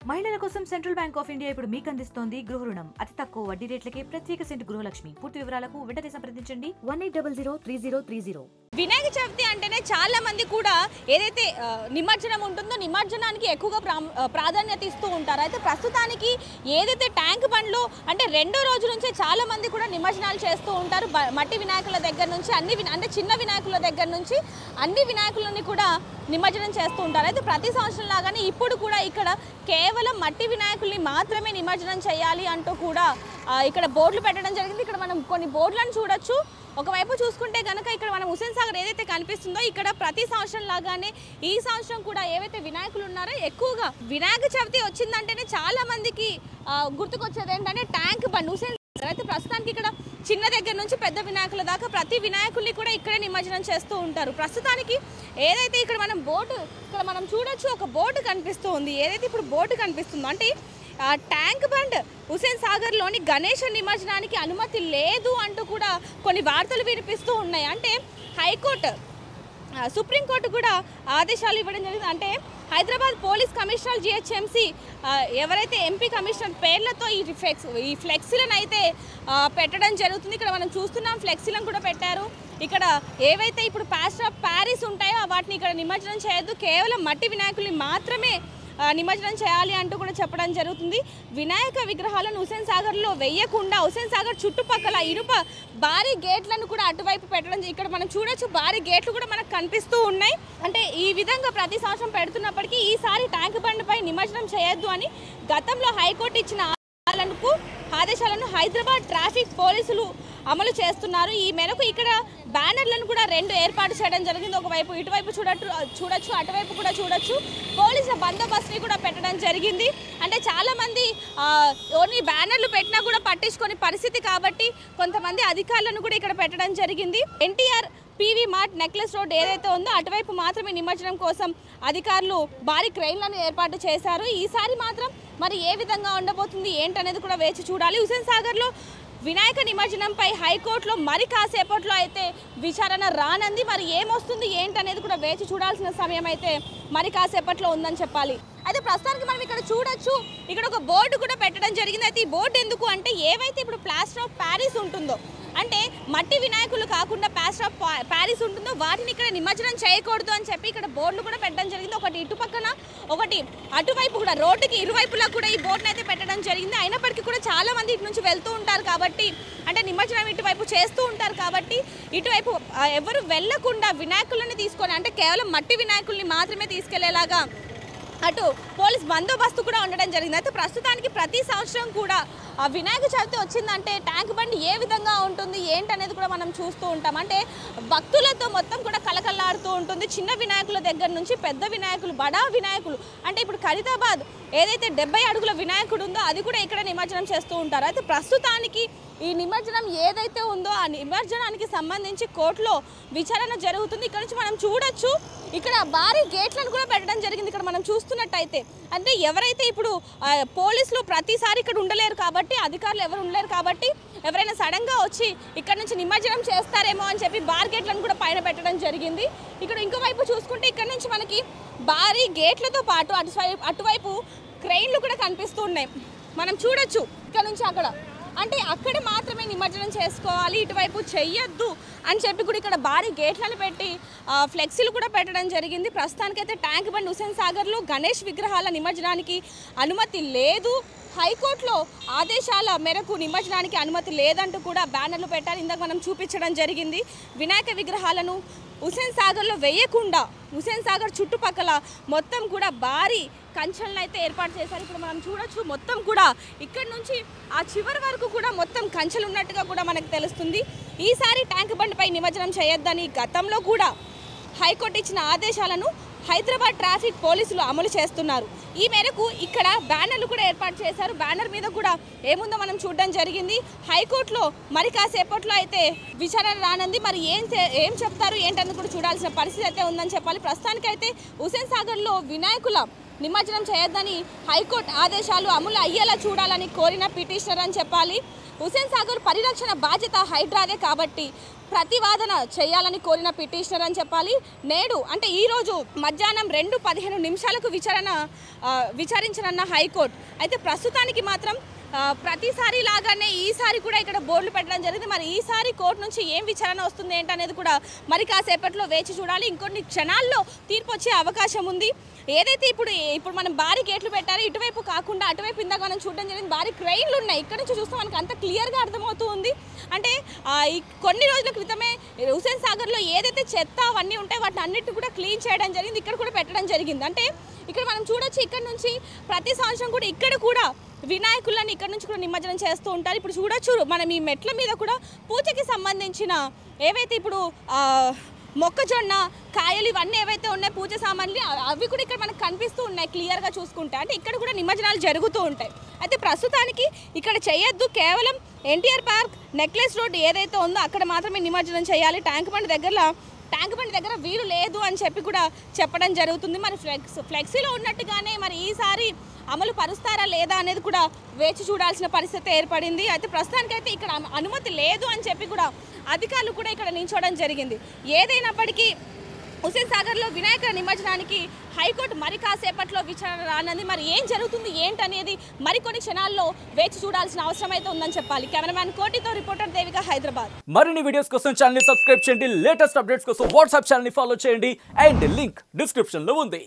మహిళల కోసం central bank of India ఇప్పుడు మీకు అందిస్తోంది గృహ రుణం అతి తక్కువ వడ్డీ రేట్లకే ప్రత్యేక సెంట్ గృహలక్ష్మి పూర్తి వివరాలకు వెంటనే సంప్రదించండి one eight double zero three zero three zero Vinayaka Chavithi అంటేనే చాలా మంది కూడా ఏదైతే ఆ, నిమజ్జనం ఉంటుందో నిమజ్జనానికి ఎక్కువగా ప్రామ్- ఆ, ప్రాధాన్యత ఇస్తూ ఉంటారు అయితే ప్రస్తుతానికి ఏదైతే ట్యాంక్ బండ్లు అంటే రెండో రోజు నుంచే చాలా మంది కూడా నిమజ్జనాలు చేస్తూ ఉంటారు బ- మట్టి వినాయకుల దగ్గర నుంచి అన్ని వినా- అంటే చిన్న వినాయకుల దగ్గర నుంచి అన్ని వినాయకులని కూడా నిమజ్జనం చేస్తూ ఉంటారు అయితే ప్రతి సంవత్సరం లాగానే ఇప్పుడు కూడా ఇక్కడ కేవలం మట్టి వినాయకుల్ని మాత్రమే నిమజ్జనం చేయాలి అంటూ కూడా ఆ, ఇక్కడ బోర్డులు పెట్టడం జరిగింది ఇక్కడ మనం కొన్ని బోర్డులను చూడొచ్చు ఒకవైపు చూసుకుంటే కనుక ఇక్కడ మనం హుసేన్ సాగర్ ఏదైతే కనిపిస్తుందో ఇక్కడ ప్రతి సంవత్సరం లాగానే ఈ సంవత్సరం కూడా ఏవైతే వినాయకులు ఉన్నారో ఎక్కువగా వినాయక చవితి వచ్చిందంటేనే చాలా మందికి ఆ, గుర్తుకొచ్చేది ఏంటంటే ట్యాంక్ బండ్ హుసేన్ సాగర్ అయితే ప్రస్తుతానికి ఇక్కడ చిన్న దగ్గర నుంచి పెద్ద వినాయకుల దాకా ప్రతి వినాయకుల్ని కూడా ఇక్కడే నిమజ్జనం చేస్తూ ఉంటారు ప్రస్తుతానికి ఏదైతే ఇక్కడ మనం బోటు ఇక్కడ మనం చూడొచ్చు ఒక బోటు కనిపిస్తూ ఉంది ఏదైతే ఇప్పుడు బోటు కనిపిస్తుందో అంటే ఆ ట్యాంక్ బండ్ హుసేన్ సాగర్లోని గణేష నిమజ్జనానికి అనుమతి లేదు అంటూ కూడా కొన్ని వార్తలు వినిపిస్తూ ఉన్నాయి అంటే హైకోర్టు ఆ, సుప్రీంకోర్టు కూడా ఆదేశాలు ఇవ్వడం జరిగింది అంటే హైదరాబాద్ పోలీస్ కమిషనర్ జిహెచ్ఎంసి ఎవరైతే ఎంపీ కమిషనర్ పేర్లతో ఈ ఫ్లెక్స్ ఈ ఫ్లెక్సీలను అయితే ఆ, పెట్టడం జరుగుతుంది ఇక్కడ మనం చూస్తున్నాం ఫ్లెక్సీలను కూడా పెట్టారు ఇక్కడ ఏవైతే ఇప్పుడు ప్యాస్టర్ ఆఫ్ ప్యారిస్ ఉంటాయో వాటిని ఇక్కడ నిమజ్జనం చేయొద్దు కేవలం మట్టి వినాయకుల్ని మాత్రమే ఆ, నిమజ్జనం చేయాలి అంటూ కూడా చెప్పడం జరుగుతుంది వినాయక విగ్రహాలను హుసేన్ సాగర్లో వెయ్యకుండా హుసేన్ సాగర్ చుట్టుపక్కల ఇనుప భారీ గేట్లను కూడా అటువైపు పెట్టడం జ- ఇక్కడ మనం చూడొచ్చు భారీ గేట్లు కూడా మనకు కనిపిస్తూ ఉన్నాయి అంటే ఈ విధంగా ప్రతి సంవత్సరం పెడుతున్నప్పటికీ ఈసారి ట్యాంక్ బండ్పై నిమజ్జనం చేయొద్దు అని గతంలో హైకోర్టు ఇచ్చిన ఆదేశాలకు ఆదేశాలను హైదరాబాద్ ట్రాఫిక్ పోలీసులు అమలు చేస్తున్నారు ఈ మేరకు ఇక్కడ బ్యానర్లను కూడా రెండు ఏర్పాటు చేయడం జరిగింది ఒకవైపు ఇటువైపు చూడట్టు చూడొచ్చు అటువైపు కూడా చూడొచ్చు పోలీసుల బందోబస్తుని కూడా పెట్టడం జరిగింది అంటే చాలా మంది ఆ, ఓన్లీ బ్యానర్లు పెట్టినా కూడా పట్టించుకొని పరిస్థితి కాబట్టి కొంతమంది అధికారులను కూడా ఇక్కడ పెట్టడం జరిగింది ఎన్టీఆర్ పీవీ మార్ట్ నెక్లెస్ రోడ్ ఏదైతే ఉందో అటువైపు మాత్రమే నిమజ్జనం కోసం అధికారులు భారీ క్రెయిన్లను ఏర్పాటు చేశారు ఈసారి మాత్రం మరి ఏ విధంగా ఉండబోతుంది ఏంటనేది కూడా వేచి చూడాలి హుసేన్ సాగర్లో వినాయక నిమజ్జనంపై హైకోర్టులో మరి కాసేపట్లో అయితే విచారణ రానంది మరి ఏమొస్తుంది ఏంటనేది కూడా వేచి చూడాల్సిన సమయం అయితే మరి కాసేపట్లో ఉందని చెప్పాలి అయితే ప్రస్తుతానికి మనం ఇక్కడ చూడొచ్చు ఇక్కడ ఒక బోర్డు కూడా పెట్టడం జరిగింది అయితే ఈ బోర్డు ఎందుకు అంటే ఏవైతే ఇప్పుడు ప్లాస్టర్ ఆఫ్ ప్యారిస్ ఉంటుందో అంటే మట్టి వినాయకులు కాకుండా ప్లాస్టర్ ఆఫ్ పా- ప్యారిస్ ఉంటుందో వాటిని ఇక్కడ నిమజ్జనం చేయకూడదు అని చెప్పి ఇక్కడ బోర్డులు కూడా పెట్టడం జరిగింది ఒకటి ఇటు పక్కన ఒకటి అటువైపు కూడా రోడ్డుకి ఇరువైపులా కూడా ఈ బోర్డుని అయితే పెట్టడం జరిగింది అయినప్పటికీ కూడా చాలా మంది ఇటు నుంచి వెళ్తూ ఉంటారు కాబట్టి అంటే నిమజ్జనం ఇటువైపు చేస్తూ ఉంటారు కాబట్టి ఇటువైపు ఆ, ఎవరు వెళ్లకుండా వినాయకులని తీసుకొని అంటే కేవలం మట్టి వినాయకుల్ని మాత్రమే తీసుకెళ్లేలాగా అటు పోలీస్ బందోబస్తు కూడా ఉండడం జరిగింది అయితే ప్రస్తుతానికి ప్రతి సంవత్సరం కూడా ఆ వినాయక చవితి వచ్చిందంటే ట్యాంక్ బండి ఏ విధంగా ఉంటుంది ఏంటనేది కూడా మనం చూస్తూ ఉంటాం అంటే భక్తులతో మొత్తం కూడా కలకల్లాడుతూ ఉంటుంది చిన్న వినాయకుల దగ్గర నుంచి పెద్ద వినాయకులు బడా వినాయకులు అంటే ఇప్పుడు ఖరీదాబాద్ ఏదైతే డెబ్బై అడుగుల వినాయకుడు ఉందో అది కూడా ఇక్కడ నిమజ్జనం చేస్తూ ఉంటారు అయితే ప్రస్తుతానికి ఈ నిమజ్జనం ఏదైతే ఉందో ఆ నిమజ్జనానికి సంబంధించి కోర్టులో విచారణ జరుగుతుంది ఇక్కడ నుంచి మనం చూడొచ్చు ఇక్కడ భారీ గేట్లను కూడా పెట్టడం జరిగింది ఇక్కడ మనం చూస్తున్నట్టయితే అంటే ఎవరైతే ఇప్పుడు ఆ, పోలీసులు ప్రతిసారి ఇక్కడ ఉండలేరు కాబట్టి అధికారులు ఎవరు ఉండలేరు కాబట్టి ఎవరైనా సడన్గా వచ్చి ఇక్కడ నుంచి నిమజ్జనం చేస్తారేమో అని చెప్పి బార్ గేట్లను కూడా పైన పెట్టడం జరిగింది ఇక్కడ ఇంకో వైపు చూసుకుంటే ఇక్కడ నుంచి మనకి భారీ గేట్లతో పాటు అటు సై- అటువైపు క్రెయిన్లు కూడా కనిపిస్తూ ఉన్నాయి మనం చూడొచ్చు ఇక్కడ నుంచి అక్కడ అంటే అక్కడ మాత్రమే నిమజ్జనం చేసుకోవాలి ఇటువైపు చెయ్యొద్దు అని చెప్పి కూడా ఇక్కడ భారీ గేట్లను పెట్టి ఆ, ఫ్లెక్సీలు కూడా పెట్టడం జరిగింది ప్రస్తుతానికైతే ట్యాంక్ బండ్ హుసేన్ సాగర్లో గణేష్ విగ్రహాల నిమజ్జనానికి అనుమతి లేదు హైకోర్టులో ఆదేశాల మేరకు నిమజ్జనానికి అనుమతి లేదంటూ కూడా బ్యానర్లు పెట్టారు ఇందాక మనం చూపించడం జరిగింది వినాయక విగ్రహాలను హుసేన్ సాగర్లో వేయకుండా హుసేన్ సాగర్ చుట్టుపక్కల మొత్తం కూడా భారీ కంచెలను అయితే ఏర్పాటు చేశారు ఇప్పుడు మనం చూడొచ్చు మొత్తం కూడా ఇక్కడ నుంచి ఆ చివరి వరకు కూడా మొత్తం కంచెలు ఉన్నట్టుగా కూడా మనకు తెలుస్తుంది ఈసారి ట్యాంక్ బండ్పై నిమజ్జనం చేయొద్దని గతంలో కూడా హైకోర్టు ఇచ్చిన ఆదేశాలను హైదరాబాద్ ట్రాఫిక్ పోలీసులు అమలు చేస్తున్నారు ఈ మేరకు ఇక్కడ బ్యానర్లు కూడా ఏర్పాటు చేశారు బ్యానర్ మీద కూడా ఏముందో మనం చూడడం జరిగింది హైకోర్టులో మరి కాసేపట్లో అయితే విచారణ రానుంది మరి ఏం చే- ఏం చెప్తారు ఏంటన్నది కూడా చూడాల్సిన పరిస్థితి అయితే ఉందని చెప్పాలి ప్రస్తుతానికైతే హుసేన్ సాగర్లో వినాయకుల నిమజ్జనం చేయొద్దని హైకోర్టు ఆదేశాలు అమలు అయ్యేలా చూడాలని కోరిన పిటిషనర్ అని చెప్పాలి హుసేన్ సాగర్ పరిరక్షణ బాధ్యత హైడ్రాదే కాబట్టి ప్రతివాదన చేయాలని కోరిన పిటిషనర్ అని చెప్పాలి నేడు అంటే ఈరోజు మధ్యాహ్నం రెండు పదిహేను నిమిషాలకు విచారణ ఆ, విచారించనున్న హైకోర్టు అయితే ప్రస్తుతానికి మాత్రం ఆ, ప్రతిసారి లాగానే ఈసారి కూడా ఇక్కడ బోర్డులు పెట్టడం జరిగింది మరి ఈసారి కోర్టు నుంచి ఏం విచారణ వస్తుంది ఏంటనేది కూడా మరి కాసేపట్లో వేచి చూడాలి ఇంకొన్ని క్షణాల్లో తీర్పు వచ్చే అవకాశం ఉంది ఏదైతే ఇప్పుడు ఇప్పుడు మనం భారీ గేట్లు పెట్టారో ఇటువైపు కాకుండా అటువైపు ఇందాక మనం చూడడం జరిగింది భారీ క్రైన్లు ఉన్నాయి ఇక్కడ నుంచి చూస్తే మనకు అంత క్లియర్గా అర్థమవుతూ ఉంది అంటే ఆ, ఈ కొన్ని రోజుల క్రితమే హుసేన్ సాగర్లో ఏదైతే చెత్త అవన్నీ ఉంటాయో వాటిని అన్నిటిని కూడా క్లీన్ చేయడం జరిగింది ఇక్కడ కూడా పెట్టడం జరిగింది అంటే ఇక్కడ మనం చూడొచ్చు ఇక్కడ నుంచి ప్రతి సంవత్సరం కూడా ఇక్కడ కూడా వినాయకులను ఇక్కడ నుంచి కూడా నిమజ్జనం చేస్తూ ఉంటారు ఇప్పుడు చూడొచ్చు మనం ఈ మెట్ల మీద కూడా పూజకి సంబంధించిన ఏవైతే ఇప్పుడు ఆ, మొక్కజొన్న కాయలు ఇవన్నీ ఏవైతే ఉన్నాయో పూజ సామాన్లు అ- అవి కూడా ఇక్కడ మనకు కనిపిస్తూ ఉన్నాయి క్లియర్గా చూసుకుంటే అంటే ఇక్కడ కూడా నిమజ్జనాలు జరుగుతూ ఉంటాయి అయితే ప్రస్తుతానికి ఇక్కడ చేయొద్దు కేవలం ఎన్టీఆర్ పార్క్ నెక్లెస్ రోడ్ ఏదైతే ఉందో అక్కడ మాత్రమే నిమజ్జనం చేయాలి ట్యాంక్ బండ్ దగ్గరలో ట్యాంక్ బండ్ దగ్గర వీలు లేదు అని చెప్పి కూడా చెప్పడం జరుగుతుంది మరి ఫ్లెక్స్ ఫ్లెక్సీలో ఉన్నట్టుగానే మరి ఈసారి అమలు పరుస్తారా లేదా అనేది కూడా వేచి చూడాల్సిన పరిస్థితి ఏర్పడింది అయితే ప్రస్తుతానికైతే ఇక్కడ అను- అనుమతి లేదు అని చెప్పి కూడా అధికారులు కూడా ఇక్కడ నించోవడం జరిగింది ఏదైనప్పటికీ హుసేన్ సాగర్లో వినాయక నిమజ్జనానికి హైకోర్టు మరి కాసేపట్లో విచారణ రానుంది మరి ఏం జరుగుతుంది ఏంటనేది మరికొన్ని క్షణాల్లో వేచి చూడాల్సిన అవసరం అయితే ఉందని చెప్పాలి కెమెరామ్యాన్ కోటితో రిపోర్టర్ దేవిగా హైదరాబాద్ మరిన్ని వీడియోస్ కోసం ఛానల్ సబ్స్క్రైబ్ చేయండి లేటెస్ట్ అప్డేట్స్ కోసం వాట్సాప్ ఛానల్ ఫాలో చేయండి అండ్ లింక్ డిస్క్రిప్షన్ లో ఉంది